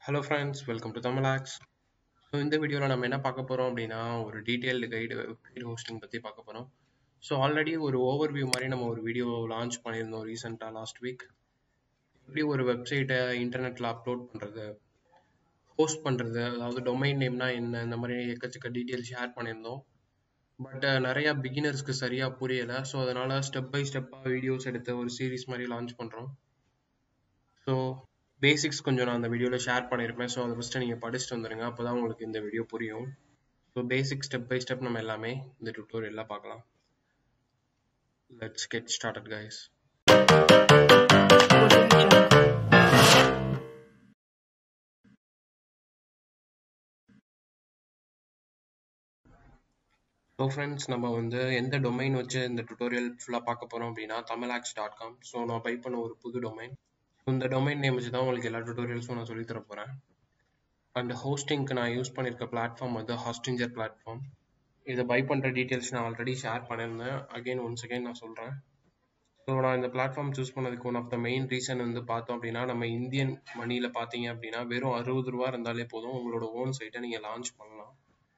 Hello friends welcome to Tamilax so இந்த வீடியோவில் நம்ம என்ன பார்க்க போகிறோம் அப்படின்னா ஒரு டீட்டெயில்டு கைடு வெப்சைட் ஹோஸ்டிங் பற்றி பார்க்க போகிறோம் ஸோ ஆல்ரெடி ஒரு ஓவர்வியூ மாதிரி நம்ம ஒரு வீடியோ லான்ச் பண்ணியிருந்தோம் ரீசெண்டாக லாஸ்ட் வீக் எப்படி ஒரு வெப்சைட்டை இன்டர்நெட்டில் அப்லோட் பண்ணுறது ஹோஸ்ட் பண்ணுறது அதாவது டொமைன் நேம்னா என்ன இந்த மாதிரி எக்கச்சக்க டீட்டெயில் ஷேர் பண்ணியிருந்தோம் பட் நிறையா பிகினர்ஸ்க்கு சரியாக புரியலை ஸோ அதனால் ஸ்டெப் பை ஸ்டெப்பாக வீடியோஸ் எடுத்து ஒரு சீரீஸ் மாதிரி லான்ச் பண்ணுறோம் ஸோ பேசிக்ஸ் கொஞ்சம் நான் அந்த வீடியோவில் ஷேர் பண்ணியிருப்பேன் ஸோ அதை ஃபஸ்ட்டு நீங்கள் படிச்சுட்டு வந்துடுங்க அப்போ தான் உங்களுக்கு இந்த வீடியோ புரியும் so basic step by step நம்ம எல்லாமே இந்த டுட்டோரியலில் பார்க்கலாம் let's get started guys so friends நம்ம வந்து எந்த டொமைன் வச்சு இந்த டுட்டோரியல் ஃபுல்லாக பார்க்க போகிறோம் அப்படின்னா தமிழாக்ஸ் டாட் காம் ஸோ நான் பை பண்ண ஒரு புது டொமைன் இந்த டொமைன் நேம் வச்சு தான் உங்களுக்கு எல்லா டுட்டோரியல்ஸும் நான் சொல்லித் தர போகிறேன் அண்ட் ஹோஸ்டிங்க்கு நான் யூஸ் பண்ணியிருக்க பிளாட்ஃபார்ம் வந்து ஹாஸ்டிஞ்சர் பிளாட்ஃபார்ம் இதை பை பண்ணுற டீட்டெயில்ஸ் நான் ஆல்ரெடி ஷேர் பண்ணியிருந்தேன் அகைன் ஒன்ஸ் அகைன் நான் சொல்கிறேன் ஸோ நான் இந்த பிளாட்ஃபார்ம் சூஸ் பண்ணதுக்கு one of the main reason வந்து பார்த்தோம் அப்படின்னா நம்ம இந்தியன் மணியில் பார்த்தீங்க அப்படின்னா வெறும் அறுபது ரூபா இருந்தாலே போதும் உங்களோட ஓன் சைட்டை நீங்கள் லான்ச் பண்ணலாம்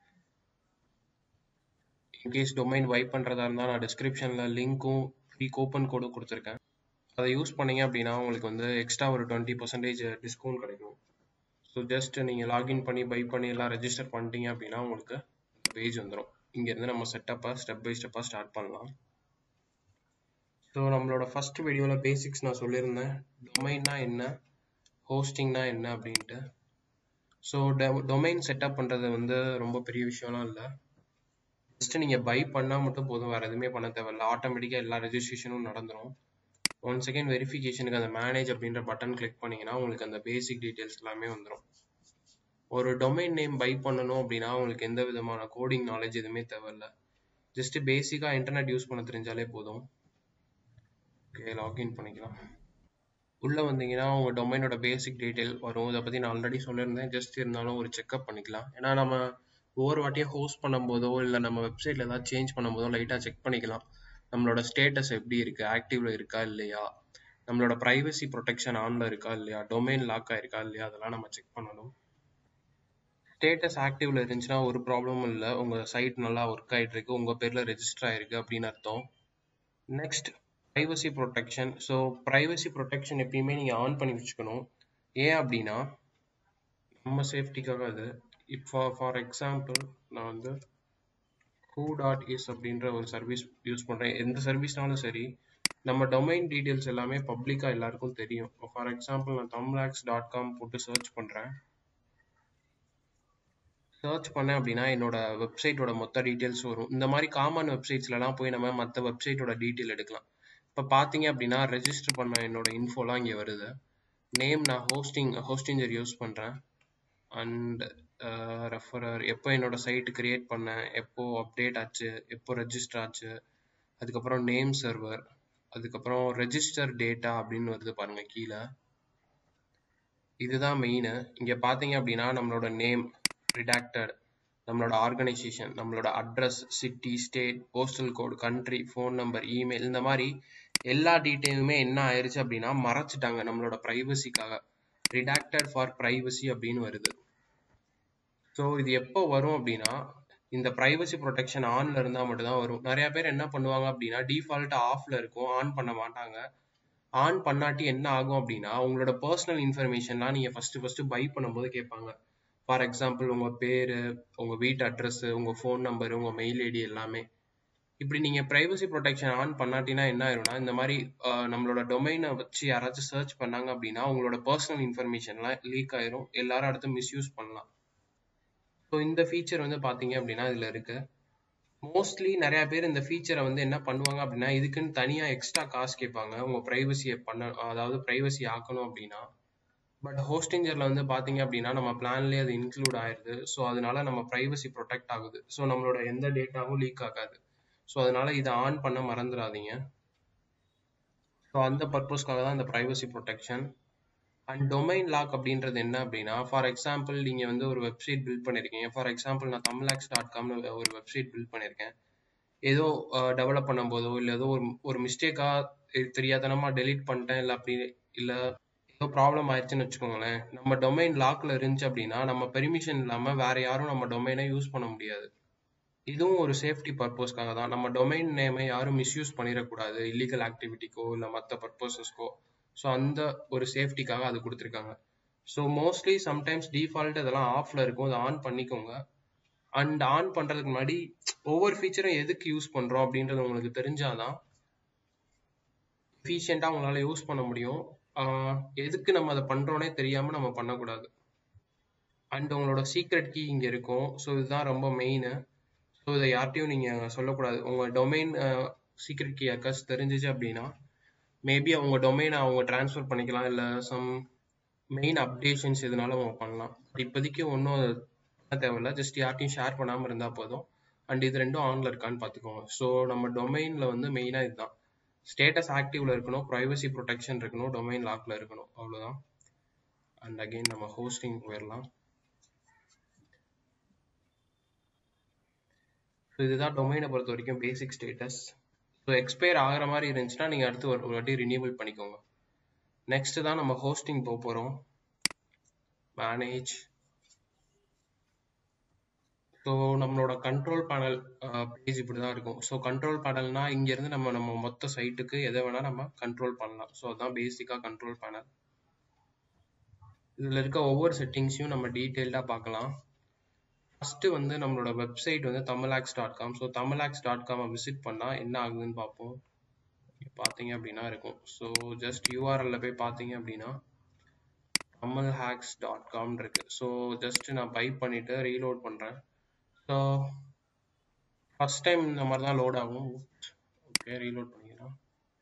இன்கேஸ் டொமைன் வைப் பண்ணுறதா இருந்தால் நான் டிஸ்கிரிப்ஷனில் லிங்க்கும் ஃப்ரீ கூப்பன் கோடும் கொடுத்துருக்கேன் அதை யூஸ் பண்ணீங்க அப்படின்னா உங்களுக்கு வந்து எக்ஸ்ட்ரா ஒரு டுவெண்ட்டி பர்சன்டேஜ் டிஸ்கவுண்ட் கிடைக்கும் ஸோ ஜஸ்ட் நீங்கள் லாகின் பண்ணி பை பண்ணி எல்லாம் ரெஜிஸ்டர் பண்ணிட்டீங்க அப்படின்னா உங்களுக்கு இந்த பேஜ் வந்துடும் இங்கேருந்து நம்ம செட்டப்பாக ஸ்டெப் பை ஸ்டெப்பாக ஸ்டார்ட் பண்ணலாம் ஸோ நம்மளோட ஃபர்ஸ்ட் வீடியோவில் பேசிக்ஸ் நான் சொல்லியிருந்தேன் டொமைன்னா என்ன ஹோஸ்டிங்னா என்ன அப்படின்ட்டு ஸோ டொமைன் செட்டப் பண்ணுறது வந்து ரொம்ப பெரிய விஷயம்லாம் இல்லை ஜஸ்ட் நீங்கள் பை பண்ணால் மட்டும் போதும் வேறு எதுவுமே பண்ண தேவையில்ல ஆட்டோமேட்டிக்காக எல்லா ரெஜிஸ்ட்ரேஷனும் நடந்துடும் ஒன் செகண்ட் வெரிஃபிகேஷனுக்கு அந்த மேனேஜ் அப்படின்ற பட்டன் கிளிக் பண்ணிங்கன்னா உங்களுக்கு அந்த பேசிக் டீட்டெயில்ஸ் எல்லாமே வந்துடும் ஒரு டொமைன் நேம் பை பண்ணணும் அப்படின்னா உங்களுக்கு எந்த விதமான கோடிங் நாலேஜ் எதுவுமே தேவையில்ல ஜஸ்ட் பேசிக்காக இன்டர்நெட் யூஸ் பண்ண தெரிஞ்சாலே போதும் ஓகே லாகின் பண்ணிக்கலாம் உள்ளே வந்தீங்கன்னா உங்கள் டொமைனோட பேசிக் டீட்டெயில் வரும் இதை பற்றி நான் ஆல்ரெடி சொல்லியிருந்தேன் ஜஸ்ட் இருந்தாலும் ஒரு செக்அப் பண்ணிக்கலாம் ஏன்னா நம்ம ஒவ்வொரு வாட்டியும் ஹோஸ்ட் பண்ணும்போதோ இல்லை நம்ம வெப்சைட்டில் ஏதாவது சேஞ்ச் பண்ணும்போதோ லைட்டாக செக் பண்ணிக்கலாம் நம்மளோட ஸ்டேட்டஸ் எப்படி இருக்குது ஆக்டிவில் இருக்கா இல்லையா நம்மளோட ப்ரைவசி ப்ரொடெக்ஷன் ஆனில் இருக்கா இல்லையா டொமைன் லாக் ஆயிருக்கா இல்லையா அதெல்லாம் நம்ம செக் பண்ணணும் ஸ்டேட்டஸ் ஆக்டிவில் இருந்துச்சுன்னா ஒரு ப்ராப்ளமும் இல்லை உங்கள் சைட் நல்லா ஒர்க் ஆகிட்டு இருக்கு உங்கள் பேரில் ரெஜிஸ்டர் ஆயிருக்கு அப்படின்னு அர்த்தம் next privacy protection so privacy protection எப்பயுமே நீங்கள் ஆன் பண்ணி வச்சுக்கணும் ஏன் அப்படின்னா நம்ம சேஃப்டிக்காக அது இப்போ ஃபார் எக்ஸாம்பிள் நான் வந்து ஹூ டாட் இஸ் அப்படின்ற ஒரு சர்வீஸ் யூஸ் பண்ணுறேன் எந்த சர்வீஸ்னாலும் சரி நம்ம டொமைன் டீட்டெயில்ஸ் எல்லாமே பப்ளிக்காக எல்லாருக்கும் தெரியும் ஃபார் எக்ஸாம்பிள் நான் தமிழாக்ஸ் டாட் காம் போட்டு சர்ச் பண்ணுறேன் சர்ச் பண்ணேன் அப்படின்னா என்னோட வெப்சைட்டோட மொத்த டீட்டெயில்ஸ் வரும் இந்த மாதிரி காமன் வெப்சைட்ஸ்லலாம் போய் நம்ம மற்ற வெப்சைட்டோட டீட்டெயில் எடுக்கலாம் இப்போ பார்த்தீங்க அப்படின்னா ரெஜிஸ்டர் பண்ண என்னோட இன்ஃபோலாம் இங்கே வருது நேம் நான் ஹோஸ்டிங் ஹோஸ்டிஞ்சர் யூஸ் பண்ணுறேன் அண்ட் ரெஃபரர் எப்போ என்னோட சைட் கிரியேட் பண்ணேன் எப்போ அப்டேட் ஆச்சு எப்போ ரெஜிஸ்டர் ஆச்சு அதுக்கப்புறம் நேம் சர்வர் அதுக்கப்புறம் ரெஜிஸ்டர் டேட்டா அப்படின்னு வருது பாருங்க கீழே இதுதான் மெயின் இங்கே பார்த்தீங்க அப்படின்னா நம்மளோட நேம் ரிடாக்டட் நம்மளோட ஆர்கனைசேஷன் நம்மளோட address city state postal code country phone number email இந்த மாதிரி எல்லா டீட்டெயிலுமே என்ன ஆயிடுச்சு அப்படின்னா மறைச்சிட்டாங்க நம்மளோட ப்ரைவசிக்காக ரிடாக்டட் ஃபார் ப்ரைவசி அப்படின்னு வருது ஸோ இது எப்போ வரும் அப்படின்னா இந்த ப்ரைவசி ப்ரொடெக்ஷன் ஆன்ல இருந்தால் மட்டும்தான் வரும் நிறைய பேர் என்ன பண்ணுவாங்க அப்படின்னா டிஃபால்ட் ஆஃப்ல இருக்கும் ஆன் பண்ண மாட்டாங்க ஆன் பண்ணாட்டி என்ன ஆகும் அப்படின்னா உங்களோட பர்சனல் இன்ஃபர்மேஷன்லாம் நீங்கள் ஃபர்ஸ்ட் ஃபர்ஸ்ட் பை பண்ணும்போது கேட்பாங்க ஃபார் எக்ஸாம்பிள் உங்கள் பேர் உங்கள் வீட்டு அட்ரஸ் உங்கள் ஃபோன் நம்பர் உங்கள் மெயில் ஐடி எல்லாமே இப்படி நீங்கள் ப்ரைவசி ப்ரொடெக்ஷன் ஆன் பண்ணாட்டினா என்ன ஆயிரும்னா இந்த மாதிரி நம்மளோட டொமைனை வச்சு யாராச்சும் சர்ச் பண்ணாங்க அப்படின்னா உங்களோட பர்சனல் இன்ஃபர்மேஷன்லாம் லீக் ஆயிரும் எல்லாரும் அடுத்து மிஸ்யூஸ் பண்ணலாம் ஸோ இந்த ஃபீச்சர் வந்து பார்த்தீங்க அப்படின்னா இதில் இருக்கு மோஸ்ட்லி நிறைய பேர் இந்த ஃபீச்சரை வந்து என்ன பண்ணுவாங்க அப்படின்னா இதுக்குன்னு தனியாக எக்ஸ்ட்ரா காசு கேட்பாங்க உங்கள் ப்ரைவசியை பண்ண அதாவது ப்ரைவசி ஆக்கணும் அப்படின்னா பட் ஹோஸ்டிஞ்சரில் வந்து பார்த்தீங்க அப்படின்னா நம்ம பிளான்லேயே அது இன்க்ளூட் ஆயிடுது ஸோ அதனால நம்ம ப்ரைவசி ப்ரொடெக்ட் ஆகுது ஸோ நம்மளோட எந்த டேட்டாவும் லீக் ஆகாது ஸோ அதனால இதை ஆன் பண்ண மறந்துடாதீங்க ஸோ அந்த பர்பஸ்க்காக தான் இந்த privacy protection and domain lock அப்படின்றது என்ன அப்படின்னா ஃபார் எக்ஸாம்பிள் நீங்கள் வந்து ஒரு வெப்சைட் பில்ட் பண்ணியிருக்கீங்க ஃபார் எக்ஸாம்பிள் நான் தமிழாக்ஸ் டாட் காம்னு ஒரு வெப்சைட் பில்ட் பண்ணியிருக்கேன் ஏதோ டெவலப் பண்ணும்போதோ இல்லை ஏதோ ஒரு ஒரு மிஸ்டேக்காக தெரியாதனமாக டெலீட் பண்ணிட்டேன் இல்லை அப்படி இல்லை ஏதோ ப்ராப்ளம் ஆயிடுச்சுன்னு வச்சுக்கோங்களேன் நம்ம டொமைன் லாக்ல இருந்துச்சு அப்படின்னா நம்ம பெர்மிஷன் இல்லாம வேற யாரும் நம்ம டொமைனை யூஸ் பண்ண முடியாது இதுவும் ஒரு சேஃப்டி பர்பஸ்க்காக தான் நம்ம டொமைன் நேமை யாரும் மிஸ்யூஸ் பண்ணிடக்கூடாது இல்லீகல் ஆக்டிவிட்டிக்கோ இல்லை மற்ற பர்பஸஸ்க்கோ ஸோ அந்த ஒரு சேஃப்டிக்காக அது கொடுத்துருக்காங்க ஸோ மோஸ்ட்லி சம்டைம்ஸ் டிஃபால்ட் இதெல்லாம் ஆஃப்ல இருக்கும் அதை ஆன் பண்ணிக்கோங்க அண்ட் ஆன் பண்றதுக்கு முன்னாடி ஒவ்வொரு ஃபீச்சரும் எதுக்கு யூஸ் பண்றோம் அப்படின்றது உங்களுக்கு தெரிஞ்சாதான் எஃபிஷியண்டா உங்களால யூஸ் பண்ண முடியும் ஆஹ் எதுக்கு நம்ம அதை பண்றோனே தெரியாம நம்ம பண்ணக்கூடாது அண்ட் உங்களோட சீக்ரெட் கீ இங்க இருக்கும் ஸோ இதுதான் ரொம்ப மெயின் ஸோ இதை யார்ட்டையும் நீங்க சொல்லக்கூடாது உங்க டொமைன் சீக்ரெட் கீ யாருக்காச்சும் தெரிஞ்சிச்சு அப்படின்னா மேபி அவங்க டொமைனை அவங்க ட்ரான்ஸ்ஃபர் பண்ணிக்கலாம் இல்லை சம் மெயின் அப்டேஷன்ஸ் எதுனாலும் அவங்க பண்ணலாம் இப்போதைக்கு ஒன்றும் தேவையில்ல ஜஸ்ட் யார்ட்டையும் ஷேர் பண்ணாமல் இருந்தால் போதும் அண்ட் இது ரெண்டும் ஆன்ல இருக்கான்னு பார்த்துக்கோங்க ஸோ நம்ம டொமைனில் வந்து மெயினாக இதுதான் ஸ்டேட்டஸ் ஆக்டிவ்ல இருக்கணும் ப்ரைவசி ப்ரொடெக்ஷன் இருக்கணும் டொமைன் லாக்ல இருக்கணும் அவ்வளோதான் அண்ட் அகெயின் நம்ம ஹோஸ்டிங் போயிடலாம் ஸோ இதுதான் டொமைனை பொறுத்த வரைக்கும் பேசிக் ஸ்டேட்டஸ் ஸோ எக்ஸ்பயர் ஆகிற மாதிரி இருந்துச்சுன்னா நீங்கள் அடுத்து ஒரு ஒரு வாட்டி ரினியூவல் பண்ணிக்கோங்க நெக்ஸ்ட் தான் நம்ம ஹோஸ்டிங் போக போகிறோம் மேனேஜ் ஸோ நம்மளோட கண்ட்ரோல் பேனல் பேஜ் இப்படி தான் இருக்கும் ஸோ கண்ட்ரோல் பேனல்னா இங்கேருந்து நம்ம நம்ம மொத்த சைட்டுக்கு எதை வேணால் நம்ம கண்ட்ரோல் பண்ணலாம் ஸோ அதுதான் பேசிக்காக கண்ட்ரோல் பேனல் இதில் இருக்க ஒவ்வொரு செட்டிங்ஸையும் நம்ம டீட்டெயில்டாக பார்க்கலாம் ஃபஸ்ட்டு வந்து நம்மளோட வெப்சைட் வந்து Tamilhacks dot com so Tamilhacks dot காமை விசிட் பண்ணால் என்ன ஆகுதுன்னு பார்ப்போம் பார்த்தீங்க அப்படின்னா இருக்கும் ஸோ ஜஸ்ட் யூஆர்எல்ல போய் பார்த்தீங்க அப்படின்னா தமிழ் ஹேக்ஸ் டாட் காம் இருக்கு ஸோ ஜஸ்ட் நான் பைப் பண்ணிட்டு ரீலோட் பண்ணுறேன் ஸோ ஃபர்ஸ்ட் டைம் இந்த மாதிரி தான் லோட் ஆகும் ஓகே ரீலோட் பண்ணிக்கலாம்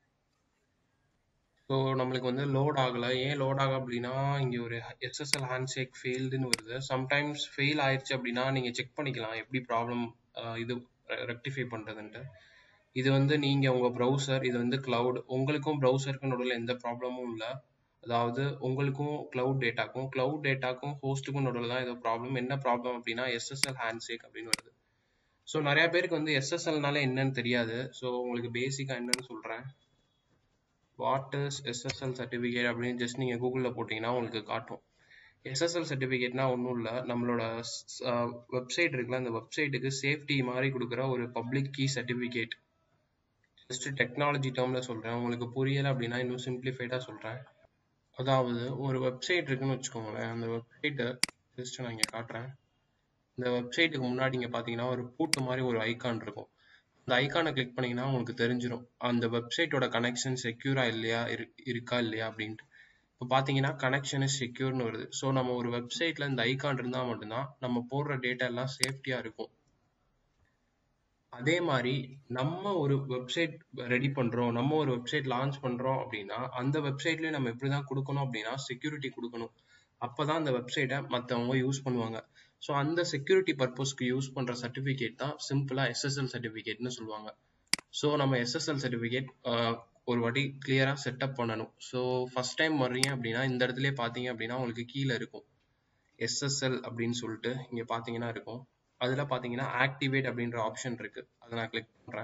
ஸோ நம்மளுக்கு வந்து லோட் ஆகலை ஏன் லோட் ஆகும் அப்படின்னா இங்கே ஒரு எஸ்எஸ்எல் ஹேண்ட் ஷேக் ஃபெயில்டுன்னு வருது சம்டைம்ஸ் ஃபெயில் ஆயிடுச்சு அப்படின்னா நீங்கள் செக் பண்ணிக்கலாம் எப்படி ப்ராப்ளம் இது ரெக்டிஃபை பண்ணுறதுன்ட்டு இது வந்து நீங்கள் உங்கள் ப்ரௌசர் இது வந்து கிளவுட் உங்களுக்கும் ப்ரௌசருக்கும் நடுவில் எந்த ப்ராப்ளமும் இல்லை அதாவது உங்களுக்கும் கிளவுட் டேட்டாக்கும் கிளவுட் டேட்டாக்கும் ஹோஸ்ட்டுக்கும் நடுவில் தான் ஏதோ ப்ராப்ளம் என்ன ப்ராப்ளம் அப்படின்னா எஸ்எஸ்எல் ஹேண்ட் ஷேக் அப்படின்னு வருது ஸோ நிறைய பேருக்கு வந்து எஸ்எஸ்எல்னால என்னன்னு தெரியாது ஸோ உங்களுக்கு பேசிக்காக என்னன்னு சொல்கிறேன் வாட் இஸ் எஸ்எஸ்எல் சர்டிஃபிகேட் அப்படின்னு ஜஸ்ட் நீங்கள் கூகுளில் போட்டிங்கன்னா உங்களுக்கு காட்டும் எஸ்எஸ்எல் சர்டிஃபிகேட்னா ஒன்றும் இல்லை நம்மளோட வெப்சைட் இருக்குல்ல அந்த வெப்சைட்டுக்கு சேஃப்டி மாதிரி கொடுக்குற ஒரு public key certificate just technology டேர்மில் சொல்கிறேன் உங்களுக்கு புரியலை அப்படின்னா இன்னும் சிம்பிளிஃபைடாக சொல்கிறேன் அதாவது ஒரு வெப்சைட் இருக்குன்னு வச்சுக்கோங்களேன் அந்த வெப்சைட்டை ஜஸ்ட் நான் இங்கே காட்டுறேன் இந்த வெப்சைட்டுக்கு முன்னாடி இங்கே பார்த்தீங்கன்னா ஒரு பூட்டு மாதிரி ஒரு ஐக்கான் இருக்கும் அந்த ஐக்கானை கிளிக் பண்ணீங்கன்னா உங்களுக்கு தெரிஞ்சிடும் அந்த வெப்சைட்டோட கனெக்ஷன் செக்யூரா இல்லையா இருக்கா இல்லையா அப்படின்ட்டு இப்போ பார்த்தீங்கன்னா கனெக்ஷன் இஸ் செக்யூர்னு வருது ஸோ நம்ம ஒரு வெப்சைட்ல இந்த ஐக்கான் இருந்தால் மட்டும்தான் நம்ம போடுற டேட்டா எல்லாம் சேஃப்டியாக இருக்கும் அதே மாதிரி நம்ம ஒரு வெப்சைட் ரெடி பண்றோம் நம்ம ஒரு வெப்சைட் லான்ச் பண்றோம் அப்படின்னா அந்த வெப்சைட்லயும் நம்ம எப்படிதான் கொடுக்கணும் அப்படின்னா செக்யூரிட்டி கொடுக்கணும் அப்பதான் அந்த வெப்சைட்டை மற்றவங்க யூஸ் பண்ணுவாங்க ஸோ அந்த செக்யூரிட்டி பர்பஸ்க்கு யூஸ் பண்ற சர்டிஃபிகேட் தான் சிம்பிளா எஸ்எஸ்எல் சர்டிஃபிகேட்னு சொல்லுவாங்க ஸோ நம்ம எஸ்எஸ்எல் சர்டிஃபிகேட் ஒரு வாட்டி கிளியரா செட்டப் பண்ணணும் ஸோ ஃபர்ஸ்ட் டைம் வர்றீங்க அப்படின்னா இந்த இடத்துல பார்த்தீங்க அப்படின்னா உங்களுக்கு கீழே இருக்கும் எஸ்எஸ்எல் அப்படின்னு சொல்லிட்டு இங்க பார்த்தீங்கன்னா இருக்கும் அதில் பார்த்தீங்கன்னா ஆக்டிவேட் அப்படின்ற ஆப்ஷன் இருக்கு அதை நான் கிளிக் பண்ணுறேன்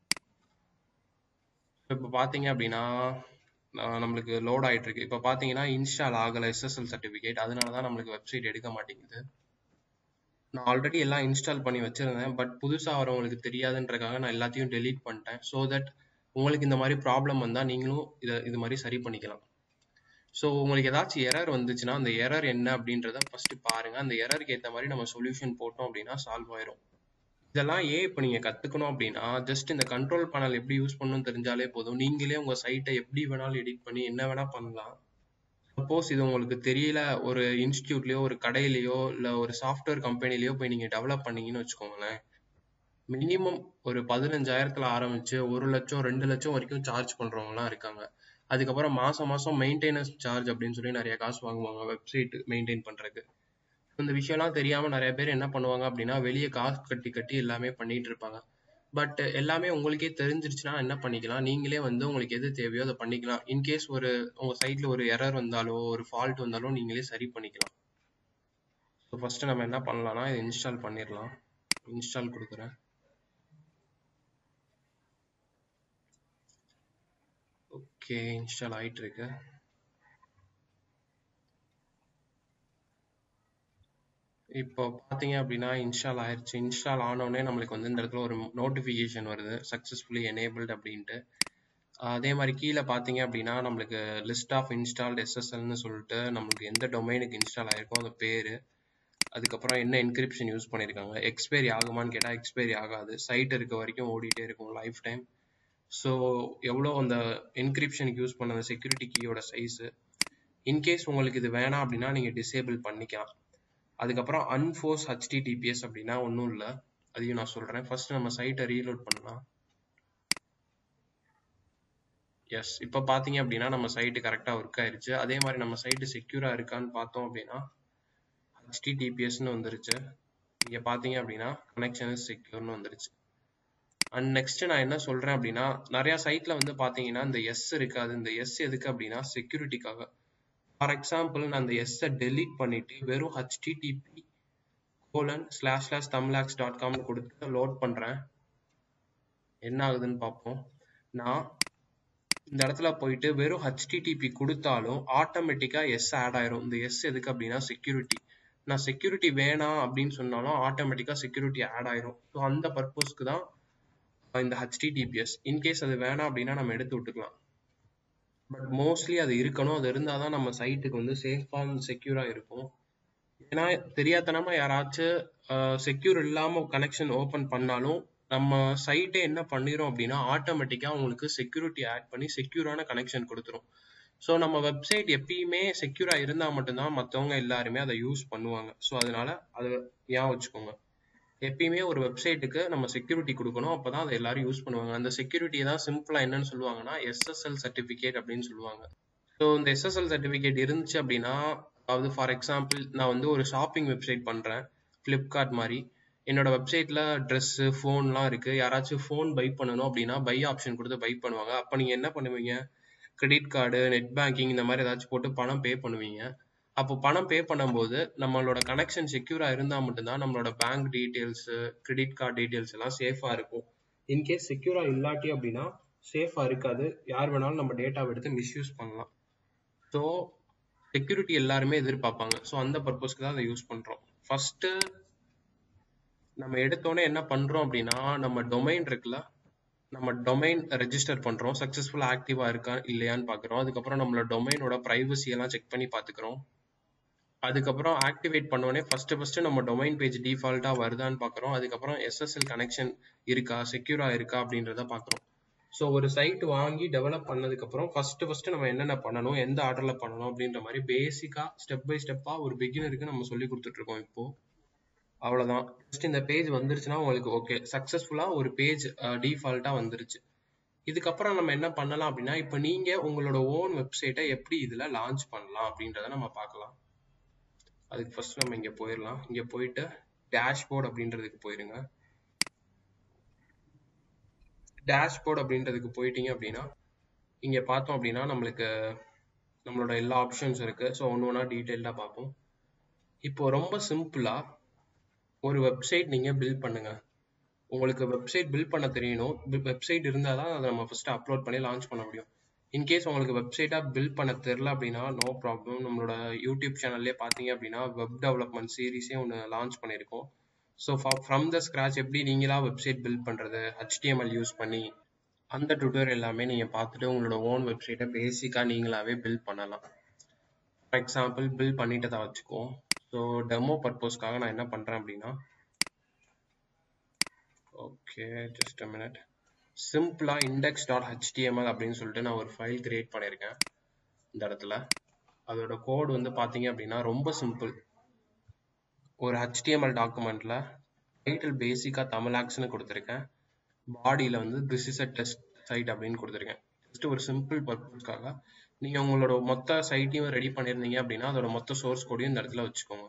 இப்போ பார்த்தீங்க அப்படின்னா நம்மளுக்கு லோட் ஆகிட்டு இருக்கு இப்போ பார்த்தீங்கன்னா இன்ஸ்டால் ஆகலை எஸ்எஸ்எல் சர்டிஃபிகேட் அதனால தான் நம்மளுக்கு வெப்சைட் எடுக்க மாட்டேங்குது நான் ஆல்ரெடி எல்லாம் இன்ஸ்டால் பண்ணி வச்சிருந்தேன் பட் புதுசாக வரவங்களுக்கு தெரியாதுன்றக்காக நான் எல்லாத்தையும் டெலீட் பண்ணிட்டேன் ஸோ தட் உங்களுக்கு இந்த மாதிரி ப்ராப்ளம் வந்தால் நீங்களும் இதை இது மாதிரி சரி பண்ணிக்கலாம் ஸோ உங்களுக்கு ஏதாச்சும் எரர் வந்துச்சுன்னா அந்த எரர் என்ன அப்படின்றத ஃபர்ஸ்ட் பாருங்க அந்த எரருக்கு ஏற்ற மாதிரி நம்ம சொல்யூஷன் போட்டோம் அப்படின்னா சால்வ் ஆயிரும் இதெல்லாம் ஏன் இப்போ நீங்க கத்துக்கணும் அப்படின்னா ஜஸ்ட் இந்த கண்ட்ரோல் பேனல் எப்படி யூஸ் பண்ணணும்னு தெரிஞ்சாலே போதும் நீங்களே உங்க சைட்டை எப்படி வேணாலும் எடிட் பண்ணி என்ன வேணா பண்ணலாம் சப்போஸ் இது உங்களுக்கு தெரியல ஒரு இன்ஸ்டியூட்லயோ ஒரு கடையிலயோ இல்ல ஒரு சாஃப்ட்வேர் கம்பெனிலயோ போய் நீங்க டெவலப் பண்ணீங்கன்னு வச்சுக்கோங்களேன் மினிமம் ஒரு பதினஞ்சாயிரத்துல ஆரம்பிச்சு ஒரு லட்சம் ரெண்டு லட்சம் வரைக்கும் சார்ஜ் பண்றவங்க எல்லாம் இருக்காங்க அதுக்கப்புறம் மாசம் மாசம் மெயின்டெனன்ஸ் சார்ஜ் அப்படின்னு சொல்லி நிறைய காசு வாங்குவாங்க வெப்சைட் மெயின்டைன் பண்றதுக்கு இந்த விஷயம்லாம் தெரியாம நிறைய பேர் என்ன பண்ணுவாங்க அப்படின்னா வெளியே காசு கட்டி கட்டி எல்லாமே பண்ணிட்டு இருப்பாங்க பட் எல்லாமே உங்களுக்கே தெரிஞ்சிருச்சுன்னா என்ன பண்ணிக்கலாம் நீங்களே வந்து உங்களுக்கு எது தேவையோ அதை பண்ணிக்கலாம் இன்கேஸ் ஒரு உங்க சைட்ல ஒரு எரர் வந்தாலோ ஒரு ஃபால்ட் வந்தாலோ நீங்களே சரி பண்ணிக்கலாம் ஸோ ஃபர்ஸ்ட் நம்ம என்ன பண்ணலாம்னா இதை இன்ஸ்டால் பண்ணிடலாம் இன்ஸ்டால் கொடுக்குறேன் ஓகே இன்ஸ்டால் ஆயிட்டு இருக்கு இப்போ பார்த்தீங்க அப்படின்னா இன்ஸ்டால் ஆயிருச்சு இன்ஸ்டால் ஆனோடனே நம்மளுக்கு வந்து இந்த இடத்துல ஒரு நோட்டிஃபிகேஷன் வருது சக்ஸஸ்ஃபுல்லி எனேபிள்ட் அப்படின்ட்டு அதே மாதிரி கீழே பார்த்தீங்க அப்படின்னா நம்மளுக்கு லிஸ்ட் ஆஃப் இன்ஸ்டால்ட் எஸ்எஸ்எல்னு சொல்லிட்டு நம்மளுக்கு எந்த டொமைனுக்கு இன்ஸ்டால் ஆயிருக்கோ அந்த பேர் அதுக்கப்புறம் என்ன என்கிரிப்ஷன் யூஸ் பண்ணியிருக்காங்க எக்ஸ்பைரி ஆகுமான்னு கேட்டால் எக்ஸ்பைரி ஆகாது சைட் இருக்க வரைக்கும் ஓடிட்டே இருக்கும் லைஃப் டைம் ஸோ எவ்வளோ அந்த என்கிரிப்ஷனுக்கு யூஸ் பண்ண அந்த செக்யூரிட்டி கீயோட சைஸு இன்கேஸ் உங்களுக்கு இது வேணாம் அப்படின்னா நீங்கள் டிசேபிள் பண்ணிக்கலாம் அதுக்கப்புறம் அன்ஃபோர்ஸ் ஹெச்டிடிபிஎஸ் அப்படின்னா ஒன்றும் இல்லை அதையும் நான் சொல்கிறேன் ஃபர்ஸ்ட் நம்ம சைட்டை ரீலோட் பண்ணலாம் எஸ் இப்போ பார்த்தீங்க அப்படின்னா நம்ம சைட்டு கரெக்டாக ஒர்க் ஆயிருச்சு அதே மாதிரி நம்ம சைட்டு செக்யூராக இருக்கான்னு பார்த்தோம் அப்படின்னா ஹெச்டிடிபிஎஸ்னு வந்துருச்சு இங்கே பார்த்தீங்க அப்படின்னா கனெக்ஷன் இஸ் செக்யூர்னு வந்துருச்சு அண்ட் நெக்ஸ்ட் நான் என்ன சொல்கிறேன் அப்படின்னா நிறையா சைட்டில் வந்து பார்த்தீங்கன்னா இந்த எஸ் இருக்காது இந்த எஸ் எதுக்கு அப்படின்னா செக்யூரிட்டிக்காக ஃபார் எக்ஸாம்பிள் நான் அந்த எஸ்ஸை டெலீட் பண்ணிட்டு வெறும் HTTP colon slash slash Tamilhacks dot காம்னு கொடுத்து லோட் பண்ணுறேன் என்ன ஆகுதுன்னு பார்ப்போம் நான் இந்த இடத்துல போயிட்டு வெறும் ஹெச்டிடிபி கொடுத்தாலும் ஆட்டோமேட்டிக்காக எஸ் ஆட் ஆயிரும் இந்த எஸ் எதுக்கு அப்படின்னா செக்யூரிட்டி நான் செக்யூரிட்டி வேணாம் அப்படின்னு சொன்னாலும் ஆட்டோமேட்டிக்காக செக்யூரிட்டி ஆட் ஆயிரும் ஸோ அந்த பர்பஸ்க்கு தான் இந்த ஹெச்டிடிபிஎஸ் இன்கேஸ் அது வேணாம் அப்படின்னா நம்ம எடுத்து விட்டுக்கலாம் பட் மோஸ்ட்லி அது இருக்கணும் அது இருந்தால் தான் நம்ம சைட்டுக்கு வந்து சேஃபாக செக்யூராக இருக்கும் ஏன்னா தெரியாதனமா யாராச்சும் செக்யூர் இல்லாமல் கனெக்ஷன் ஓப்பன் பண்ணாலும் நம்ம சைட்டே என்ன பண்ணிரும் அப்படின்னா ஆட்டோமேட்டிக்காக உங்களுக்கு செக்யூரிட்டி ஆட் பண்ணி செக்யூரான கனெக்ஷன் கொடுத்துரும் ஸோ நம்ம வெப்சைட் எப்பயுமே செக்யூராக இருந்தால் மட்டும்தான் மற்றவங்க எல்லாருமே அதை யூஸ் பண்ணுவாங்க ஸோ அதனால அதை ஏன் வச்சுக்கோங்க எப்பயுமே ஒரு வெப்சைட்டுக்கு நம்ம செக்யூரிட்டி கொடுக்கணும் அப்போ தான் அதை எல்லாரும் யூஸ் பண்ணுவாங்க அந்த செக்யூரிட்டி தான் சிம்பிளாக என்னன்னு சொல்லுவாங்கன்னா எஸ்எஸ்எல் சர்டிஃபிகேட் அப்படின்னு சொல்லுவாங்க ஸோ இந்த எஸ்எஸ்எல் சர்டிஃபிகேட் இருந்துச்சு அப்படின்னா அதாவது ஃபார் எக்ஸாம்பிள் நான் வந்து ஒரு ஷாப்பிங் வெப்சைட் பண்ணுறேன் ஃப்ளிப்கார்ட் மாதிரி என்னோட வெப்சைட்டில் ட்ரெஸ்ஸு ஃபோன்லாம் இருக்குது யாராச்சும் ஃபோன் பை பண்ணணும் அப்படின்னா பை ஆப்ஷன் கொடுத்து பை பண்ணுவாங்க அப்போ நீங்கள் என்ன பண்ணுவீங்க கிரெடிட் கார்டு நெட் பேங்கிங் இந்த மாதிரி ஏதாச்சும் போட்டு பணம் பே பண்ணுவீங்க அப்போ பணம் பே பண்ணும்போது நம்மளோட கனெக்ஷன் செக்யூராக இருந்தால் மட்டும்தான் நம்மளோட bank details credit card details எல்லாம் சேஃபாக இருக்கும் இன்கேஸ் செக்யூராக இல்லாட்டி அப்படின்னா சேஃபாக இருக்காது யார் வேணாலும் நம்ம டேட்டாவை எடுத்து மிஸ்யூஸ் பண்ணலாம் ஸோ செக்யூரிட்டி எல்லாருமே எதிர்பார்ப்பாங்க ஸோ அந்த பர்பஸ்க்கு தான் அதை யூஸ் பண்ணுறோம் ஃபஸ்ட்டு நம்ம எடுத்தோடனே என்ன பண்ணுறோம் அப்படின்னா நம்ம டொமைன் இருக்குல்ல நம்ம டொமைன் ரெஜிஸ்டர் பண்ணுறோம் சக்ஸஸ்ஃபுல்லாக ஆக்டிவாக இருக்கா இல்லையான்னு பார்க்குறோம் அதுக்கப்புறம் நம்மளோட டொமைனோட ப்ரைவசி எல்லாம் செக் பண்ணி பார்த்துக்கிறோம் அதுக்கப்புறம் ஆக்டிவேட் பண்ணோடனே ஃபஸ்ட்டு ஃபஸ்ட்டு நம்ம டொமைன் பேஜ் டிஃபால்ட்டாக வருதான்னு பார்க்குறோம் அதுக்கப்புறம் எஸ்எஸ்எல் கனெக்ஷன் இருக்கா செக்யூராக இருக்கா அப்படின்றத பார்க்குறோம் ஸோ ஒரு சைட் வாங்கி டெவலப் பண்ணதுக்கப்புறம் ஃபஸ்ட்டு ஃபஸ்ட்டு நம்ம என்னென்ன பண்ணணும் எந்த ஆர்டரில் பண்ணணும் அப்படின்ற மாதிரி பேசிக்காக ஸ்டெப் பை ஸ்டெப்பாக ஒரு பிகினருக்கு நம்ம சொல்லி கொடுத்துட்ருக்கோம் இப்போது அவ்வளோதான் ஜஸ்ட் இந்த பேஜ் வந்துருச்சுன்னா உங்களுக்கு ஓகே சக்ஸஸ்ஃபுல்லாக ஒரு பேஜ் டிஃபால்ட்டாக வந்துருச்சு இதுக்கப்புறம் நம்ம என்ன பண்ணலாம் அப்படின்னா இப்போ நீங்கள் உங்களோட ஓன் வெப்சைட்டை எப்படி இதில் லான்ச் பண்ணலாம் அப்படின்றத நம்ம பார்க்கலாம் அதுக்கு ஃபர்ஸ்ட் நம்ம இங்கே போயிடலாம் இங்கே போயிட்டு டேஷ்போர்ட் அப்படின்றதுக்கு போயிருங்க டேஷ்போர்ட் அப்படின்றதுக்கு போயிட்டீங்க அப்படின்னா இங்கே பார்த்தோம் அப்படின்னா நம்மளுக்கு நம்மளோட எல்லா ஆப்ஷன்ஸ் இருக்குது ஸோ ஒன்று ஒன்றா டீட்டெயில்டாக பார்ப்போம் இப்போ ரொம்ப சிம்பிளாக ஒரு வெப்சைட் நீங்கள் பில்ட் பண்ணுங்க உங்களுக்கு வெப்சைட் பில்ட் பண்ண தெரியணும் வெப்சைட் இருந்தால் தான் அதை நம்ம ஃபஸ்ட்டு அப்லோட் பண்ணி லான்ச் பண்ண முடியும் இன்கேஸ் உங்களுக்கு வெப்சைட்டாக பில்ட் பண்ண தெரில அப்படின்னா நோ ப்ராப்ளம் நம்மளோட யூடியூப் சேனல்லே பார்த்தீங்க அப்படின்னா வெப் டெவலப்மெண்ட் சீரீஸே ஒன்று லான்ச் பண்ணியிருக்கோம் ஸோ ஃப்ரம் த ஸ்க்ராச் எப்படி நீங்களாக வெப்சைட் பில்ட் பண்ணுறது ஹெச்டிஎம்எல் யூஸ் பண்ணி அந்த டுட்டோரியல் எல்லாமே நீங்கள் பார்த்துட்டு உங்களோட ஓன் வெப்சைட்டை பேசிக்காக நீங்களாகவே பில்ட் பண்ணலாம் ஃபார் எக்ஸாம்பிள் பில்ட் பண்ணிட்டு தான் வச்சுக்குவோம் ஸோ டெமோ பர்பஸ்க்காக நான் என்ன பண்ணுறேன் அப்படின்னா ஓகே ஜஸ்ட் அ மினிட் சிம்பிளாக இண்டெக்ஸ் டாட் ஹெச்டிஎம்எல் அப்படின்னு சொல்லிட்டு நான் ஒரு ஃபைல் கிரியேட் பண்ணியிருக்கேன் இந்த இடத்துல அதோட கோட் வந்து பார்த்தீங்க அப்படின்னா ரொம்ப சிம்பிள் ஒரு ஹெச்டிஎம்எல் டாக்குமெண்ட்டில் டைட்டில் பேசிக்காக தமிழாக்ஸ்னு கொடுத்துருக்கேன் பாடியில் வந்து this is a test site அப்படின்னு கொடுத்துருக்கேன் ஜஸ்ட் ஒரு சிம்பிள் பர்பஸ்க்காக நீங்கள் உங்களோட மொத்த சைட்டையும் ரெடி பண்ணியிருந்தீங்க அப்படின்னா அதோட மொத்த சோர்ஸ் கோடையும் இந்த இடத்துல வச்சுக்கோங்க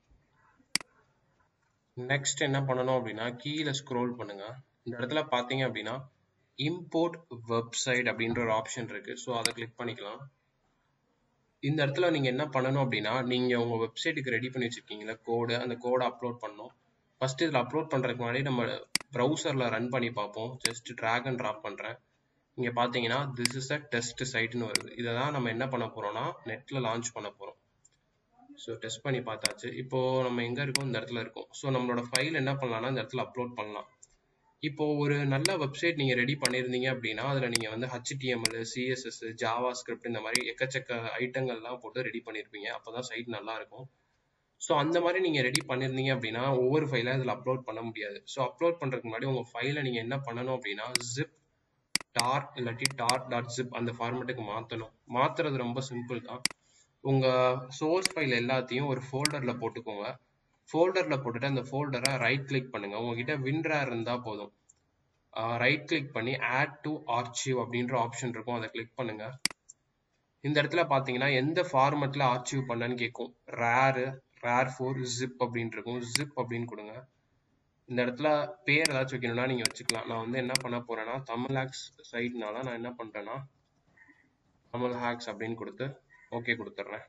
நெக்ஸ்ட் என்ன பண்ணணும் அப்படின்னா கீழே ஸ்க்ரோல் பண்ணுங்க இந்த இடத்துல பார்த்தீங்க அப்படின்னா இம்போர்ட் வெப்சைட் அப்படின்ற ஒரு ஆப்ஷன் இருக்கு ஸோ அதை கிளிக் பண்ணிக்கலாம் இந்த இடத்துல நீங்க என்ன பண்ணணும் அப்படின்னா நீங்க உங்க வெப்சைட்டுக்கு ரெடி பண்ணி வச்சிருக்கீங்களா கோடு அந்த கோடை அப்லோட் பண்ணணும் ஃபர்ஸ்ட் இதில் அப்லோட் பண்றதுக்கு முன்னாடி நம்ம ப்ரௌசர்ல ரன் பண்ணி பார்ப்போம் ஜஸ்ட் ட்ராக் அண்ட் ட்ராப் பண்றேன் இங்க பாத்தீங்கன்னா திஸ் இஸ் அ டெஸ்ட் சைட்னு வருது இதை தான் நம்ம என்ன பண்ண போறோம்னா நெட்ல லான்ச் பண்ண போறோம் ஸோ டெஸ்ட் பண்ணி பார்த்தாச்சு இப்போ நம்ம எங்க இருக்கோம் இந்த இடத்துல இருக்கோம் ஸோ நம்மளோட ஃபைல் என்ன பண்ணலாம்னா இந்த இடத்துல அப்லோட் பண்ணலாம் இப்போ ஒரு நல்ல வெப்சைட் நீங்க ரெடி பண்ணியிருந்தீங்க அப்படின்னா அதுல நீங்க வந்து ஹெச்டிஎம்எல் சிஎஸ்எஸ் ஜாவா ஸ்கிரிப்ட் இந்த மாதிரி எக்கச்சக்க ஐட்டங்கள்லாம் போட்டு ரெடி பண்ணியிருப்பீங்க அப்பதான் சைட் நல்லா இருக்கும் ஸோ அந்த மாதிரி நீங்க ரெடி பண்ணியிருந்தீங்க அப்படின்னா ஒவ்வொரு ஃபைலாக இதில் அப்லோட் பண்ண முடியாது ஸோ அப்லோட் பண்றதுக்கு முன்னாடி உங்க ஃபைலை நீங்க என்ன பண்ணணும் அப்படின்னா ஜிப் டார் இல்லாட்டி டார் டாட் ஜிப் அந்த ஃபார்மேட்டுக்கு மாற்றணும் மாத்துறது ரொம்ப சிம்பிள் தான் உங்க சோர்ஸ் ஃபைல் எல்லாத்தையும் ஒரு ஃபோல்டர்ல போட்டுக்கோங்க ஃபோல்டர்ல போட்டுட்டு அந்த ஃபோல்டரை ரைட் கிளிக் பண்ணுங்க உங்ககிட்ட வின்ரேர் இருந்தா போதும் ரைட் கிளிக் பண்ணி ஆட் டு ஆர்ச்சிவ் அப்படின்ற ஆப்ஷன் இருக்கும் அதை கிளிக் பண்ணுங்க இந்த இடத்துல பாத்தீங்கன்னா எந்த ஃபார்மேட்ல ஆர்ச்சிவ் பண்ணன்னு கேட்கும் ரேரு ரேர் ஃபோர் ஜிப் அப்படின்னு இருக்கும் ஜிப் அப்படின்னு கொடுங்க இந்த இடத்துல பேர் ஏதாச்சும் வைக்கணும்னா நீங்க வச்சுக்கலாம் நான் வந்து என்ன பண்ண போறேன்னா தமிழ் ஹேக்ஸ் சைட்னால நான் என்ன பண்றேன்னா தமிழ் ஹேக்ஸ் அப்படின்னு கொடுத்து ஓகே கொடுத்துட்றேன்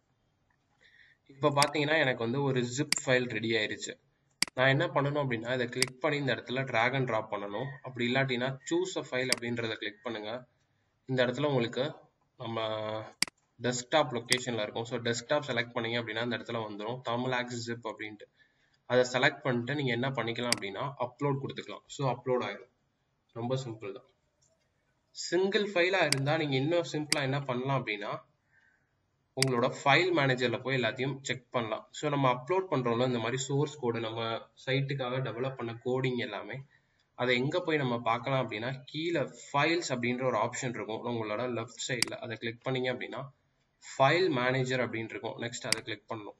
இப்போ பார்த்தீங்கன்னா எனக்கு வந்து ஒரு ஜிப் ஃபைல் ரெடி ஆயிருச்சு நான் என்ன பண்ணணும் அப்படின்னா இதை கிளிக் பண்ணி இந்த இடத்துல ட்ராக் அண்ட் ட்ராப் பண்ணணும் அப்படி இல்லாட்டினா சூஸ் அ ஃபைல் அப்படின்றத கிளிக் பண்ணுங்க இந்த இடத்துல உங்களுக்கு நம்ம டெஸ்க்டாப் லொக்கேஷன்ல இருக்கும் ஸோ டெஸ்க்டாப் செலக்ட் பண்ணீங்க அப்படின்னா இந்த இடத்துல வந்துடும் தமிழ் ஆக்ஸ் ஜிப் அப்படின்ட்டு அதை செலக்ட் பண்ணிட்டு நீங்க என்ன பண்ணிக்கலாம் அப்படின்னா அப்லோட் கொடுத்துக்கலாம் ஸோ அப்லோட் ஆயிடும் ரொம்ப சிம்பிள் தான் சிங்கிள் ஃபைலா இருந்தா நீங்க இன்னும் சிம்பிளா என்ன பண்ணலாம் அப்படின்னா உங்களோட ஃபைல் மேனேஜர்ல போய் எல்லாத்தையும் செக் பண்ணலாம் ஸோ நம்ம அப்லோட் பண்றோம்ல இந்த மாதிரி சோர்ஸ் கோடு நம்ம சைட்டுக்காக டெவலப் பண்ண கோடிங் எல்லாமே அதை எங்க போய் நம்ம பார்க்கலாம் அப்படின்னா கீழே ஃபைல்ஸ் அப்படின்ற ஒரு ஆப்ஷன் இருக்கும் உங்களோட லெஃப்ட் சைடில் அதை கிளிக் பண்ணீங்க அப்படின்னா ஃபைல் மேனேஜர் அப்படின்னு இருக்கும் நெக்ஸ்ட் அதை கிளிக் பண்ணணும்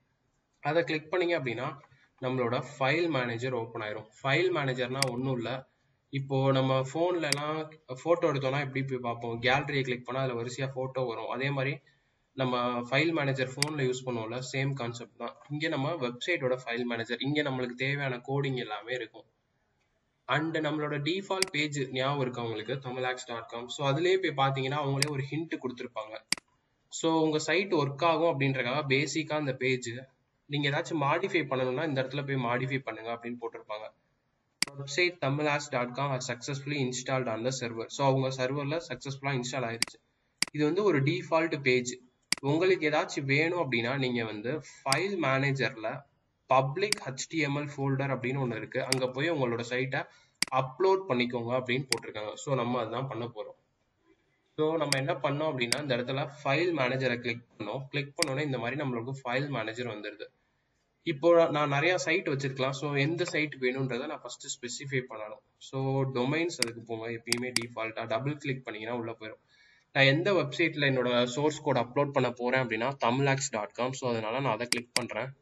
அதை கிளிக் பண்ணீங்க அப்படின்னா நம்மளோட ஃபைல் மேனேஜர் ஓப்பன் ஆயிரும் ஃபைல் மேனேஜர்னா ஒன்றும் இல்லை இப்போ நம்ம ஃபோன்ல எல்லாம் போட்டோ எடுத்தோம்னா எப்படி போய் பார்ப்போம் கேலரியை கிளிக் பண்ணா அதுல வரிசையா போட்டோ வரும் அதே மாதிரி நம்ம ஃபைல் மேனேஜர் ஃபோன்ல யூஸ் பண்ணுவோம்ல சேம் கான்செப்ட் தான் இங்க நம்ம வெப்சைட்டோட ஃபைல் மேனேஜர் இங்க நம்மளுக்கு தேவையான கோடிங் எல்லாமே இருக்கும் அண்ட் நம்மளோட டிஃபால்ட் பேஜ் ஞாபகம் இருக்கு அவங்களுக்கு தமிழாக்ஸ் டாட் காம் ஸோ அதுலேயே போய் பார்த்தீங்கன்னா அவங்களே ஒரு ஹிண்ட் கொடுத்துருப்பாங்க ஸோ உங்க சைட் ஒர்க் ஆகும் அப்படின்றக்காக பேசிக்கா அந்த பேஜ் நீங்க ஏதாச்சும் மாடிஃபை பண்ணணும்னா இந்த இடத்துல போய் மாடிஃபை பண்ணுங்க அப்படின்னு போட்டிருப்பாங்க website Tamilhacks dot com successfully installed on the server so அவங்க சர்வர்ல சக்சஸ்ஃபுல்லா இன்ஸ்டால் ஆயிருச்சு இது வந்து ஒரு டிஃபால்ட் பேஜ் உங்களுக்கு ஏதாச்சும் வேணும் அப்படின்னா நீங்க வந்து ஃபைல் மேனேஜர்ல பப்ளிக் ஹெச்டிஎம்எல் ஃபோல்டர் அப்படின்னு ஒன்று இருக்கு அங்க போய் உங்களோட சைட்டை அப்லோட் பண்ணிக்கோங்க அப்படின்னு போட்டிருக்காங்க ஸோ நம்ம அதுதான் பண்ண போறோம் ஸோ நம்ம என்ன பண்ணோம் அப்படின்னா இந்த இடத்துல ஃபைல் மேனேஜரை கிளிக் பண்ணோம் கிளிக் பண்ணோன்னே இந்த மாதிரி நம்மளுக்கு ஃபைல் மேனேஜர் வந்துருது இப்போ நான் நிறைய சைட் வச்சிருக்கலாம் ஸோ எந்த சைட் வேணுன்றதை நான் ஃபர்ஸ்ட் ஸ்பெசிஃபை பண்ணணும் ஸோ டொமைன்ஸ் அதுக்கு போங்க எப்பயுமே டிஃபால்ட்டா டபுள் கிளிக் பண்ணீங்கன்னா உள்ள போயிடும் நான் எந்த வெப்சைட்ல என்னோட சோர்ஸ் கோட் அப்லோட் பண்ண போறேன் அப்படின்னா தமிழாக்ஸ் டாட் காம் ஸோ அதனால நான் அதை கிளிக் பண்றேன்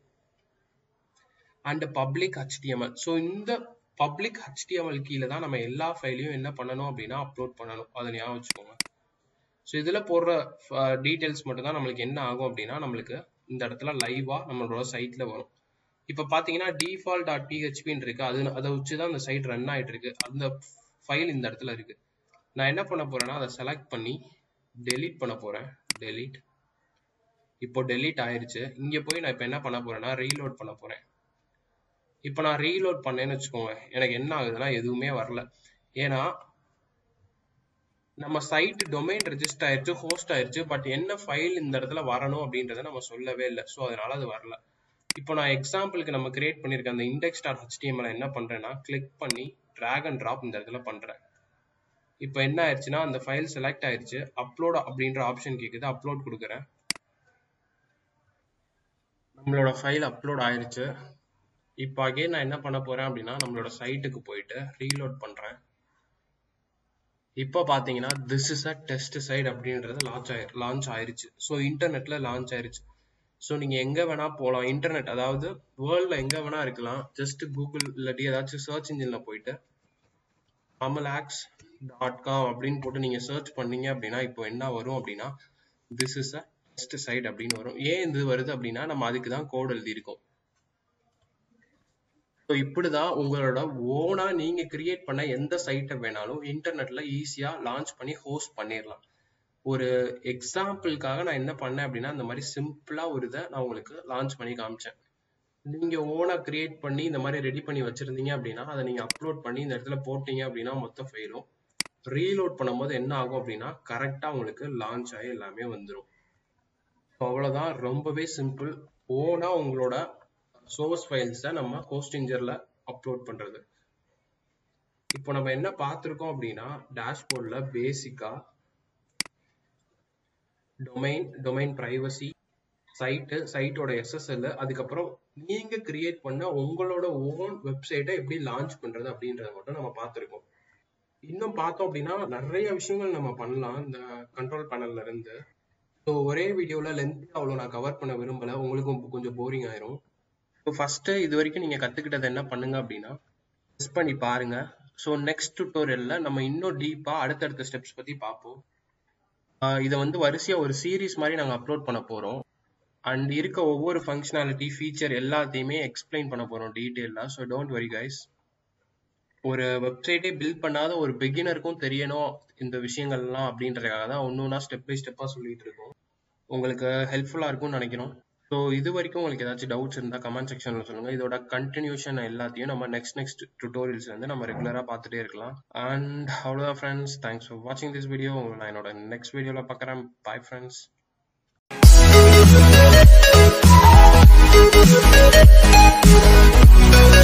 அண்ட் பப்ளிக் ஹெச்டிஎம்எல் ஸோ இந்த பப்ளிக் ஹெச்டிஎம்எல் கீழே தான் நம்ம எல்லா ஃபைலையும் என்ன பண்ணணும் அப்படின்னா அப்லோட் பண்ணணும் அதை ஞாபகம் வச்சுக்கோங்க ஸோ இதில் போடுற டீட்டெயில்ஸ் மட்டும் தான் நம்மளுக்கு என்ன ஆகும் அப்படின்னா நம்மளுக்கு இந்த இடத்துல லைவா நம்மளோட சைட்ல வரும் இப்போ பார்த்தீங்கன்னா டிஃபால்ட் டாட் பிஹெச்பின்னு இருக்கு அது அதை வச்சு தான் அந்த சைட் ரன் ஆயிட்டு இருக்கு அந்த ஃபைல் இந்த இடத்துல இருக்கு நான் என்ன பண்ண போறேன்னா அதை செலக்ட் பண்ணி டெலீட் பண்ண போறேன் டெலீட் இப்போ டெலீட் ஆயிருச்சு இங்க போய் நான் இப்போ என்ன பண்ண போறேன்னா ரீலோட் பண்ண போறேன் இப்போ நான் ரீலோட் பண்ணேன்னு வச்சுக்கோங்க எனக்கு என்ன ஆகுதுன்னா எதுவுமே வரல ஏன்னா நம்ம சைட் டொமைன் ரெஜிஸ்டர் ஆயிருச்சு ஹோஸ்ட் ஆயிருச்சு பட் என்ன ஃபைல் இந்த இடத்துல வரணும் அப்படின்றத நம்ம சொல்லவே இல்லை ஸோ அதனால அது வரல இப்போ நான் எக்ஸாம்பிளுக்கு நம்ம கிரியேட் பண்ணிருக்க அந்த இண்டெக்ஸ் டாட் ஹெச்டிஎம்எல் என்ன பண்றேன்னா கிளிக் பண்ணி ட்ராக் அண்ட் ட்ராப் இந்த இடத்துல பண்றேன் இப்போ என்ன ஆயிடுச்சுன்னா அந்த ஃபைல் செலக்ட் ஆயிருச்சு அப்லோட் அப்படின்ற ஆப்ஷன் கேக்குது அப்லோட் கொடுக்குறேன் நம்மளோட ஃபைல் அப்லோட் ஆயிருச்சு இப்போ அகைன் நான் என்ன பண்ண போறேன் அப்படின்னா நம்மளோட சைட்டுக்கு போயிட்டு ரீலோட் பண்றேன் இப்போ பாத்தீங்கன்னா this is a test site அப்படின்றது லான்ச் ஆயி லான்ச் ஆயிருச்சு ஸோ இன்டர்நெட்ல லான்ச் ஆயிருச்சு ஸோ நீங்க எங்க வேணா போகலாம் இன்டர்நெட் அதாவது வேர்ல்ட்ல எங்க வேணா இருக்கலாம் ஜஸ்ட் கூகுள் இல்லாட்டி ஏதாச்சும் சர்ச் இன்ஜின்ல போயிட்டு அமலாக்ஸ் டாட் காம் அப்படின்னு போட்டு நீங்க சர்ச் பண்ணீங்க அப்படின்னா இப்போ என்ன வரும் அப்படின்னா this is a test site அப்படின்னு வரும் ஏன் இது வருது அப்படின்னா நம்ம அதுக்கு தான் கோட் எழுதியிருக்கோம் ஸோ இப்படிதான் உங்களோட ஓனா நீங்க கிரியேட் பண்ண எந்த சைட்டை வேணாலும் இன்டர்நெட்ல ஈஸியா லான்ச் பண்ணி ஹோஸ்ட் பண்ணிடலாம் ஒரு எக்ஸாம்பிளுக்காக நான் என்ன பண்ணேன் அப்படின்னா இந்த மாதிரி சிம்பிளா ஒரு இதை நான் உங்களுக்கு லான்ச் பண்ணி காமிச்சேன் நீங்க ஓனா கிரியேட் பண்ணி இந்த மாதிரி ரெடி பண்ணி வச்சிருந்தீங்க அப்படின்னா அதை நீங்க அப்லோட் பண்ணி இந்த இடத்துல போட்டீங்க அப்படின்னா மொத்த ஃபைலும் ரீலோட் பண்ணும்போது என்ன ஆகும் அப்படின்னா கரெக்டா உங்களுக்கு லான்ச் ஆகி எல்லாமே வந்துடும் அவ்வளோதான் ரொம்பவே சிம்பிள் ஓனாக உங்களோட சோர்ஸ் ஃபைல்ஸை நம்ம கோஸ்டிஞ்சரில் அப்லோட் பண்ணுறது இப்போ நம்ம என்ன பார்த்துருக்கோம் அப்படின்னா டேஷ்போர்டில் பேசிக்காக டொமைன் டொமைன் ப்ரைவசி சைட்டு சைட்டோட எஸ்எஸ்எல் அதுக்கப்புறம் நீங்க கிரியேட் பண்ண உங்களோட ஓன் வெப்சைட்டை எப்படி லான்ச் பண்றது அப்படின்றத மட்டும் நம்ம பார்த்துருக்கோம் இன்னும் பார்த்தோம் அப்படின்னா நிறைய விஷயங்கள் நம்ம பண்ணலாம் இந்த கண்ட்ரோல் பேனல்ல இருந்து ஸோ ஒரே வீடியோல லென்த் அவ்வளோ நான் கவர் பண்ண விரும்பல உங்களுக்கும் கொஞ்சம் போரிங் ஆயிரும் ஸோ ஃபர்ஸ்ட் இது வரைக்கும் நீங்க கத்துக்கிட்டது என்ன பண்ணுங்க அப்படின்னா மிஸ் பண்ணி பாருங்க ஸோ நெக்ஸ்ட் டுட்டோரியல்ல நம்ம இன்னும் டீப்பா அடுத்தடுத்த ஸ்டெப்ஸ் பத்தி பார்ப்போம் இதை வந்து வரிசையா ஒரு சீரீஸ் மாதிரி நாங்கள் அப்லோட் பண்ண போறோம் அண்ட் இருக்க ஒவ்வொரு ஃபங்க்ஷனாலிட்டி ஃபீச்சர் எல்லாத்தையுமே எக்ஸ்பிளைன் பண்ண போறோம் டீட்டெயிலாக ஸோ டோன்ட் வரி கைஸ் ஒரு வெப்சைட்டே பில்ட் பண்ணாத ஒரு பிகினருக்கும் தெரியணும் இந்த விஷயங்கள்லாம் அப்படின்றதுக்காக தான் ஒன்று ஒன்றா ஸ்டெப் பை ஸ்டெப்பாக சொல்லிட்டு இருக்கோம் உங்களுக்கு ஹெல்ப்ஃபுல்லாக இருக்கும்னு நினைக்கிறோம் ஸோ இது வரைக்கும் உங்களுக்கு ஏதாச்சும் டவுட்ஸ் இருந்தால் கமெண்ட் செக்ஷனில் சொல்லுங்கள் இதோட கண்டினியூஷன் எல்லாத்தையும் நம்ம நெக்ஸ்ட் நெக்ஸ்ட் டுட்டோரியல்ஸ் வந்து நம்ம ரெகுலராக பார்த்துட்டே இருக்கலாம் அண்ட் அவ்வளோதான் ஃப்ரெண்ட்ஸ் தேங்க்ஸ் ஃபார் வாட்சிங் திஸ் வீடியோ நான் என்னோட நெக்ஸ்ட் வீடியோவில் பார்க்குறேன் பாய் ஃப்ரெண்ட்ஸ் Thank you.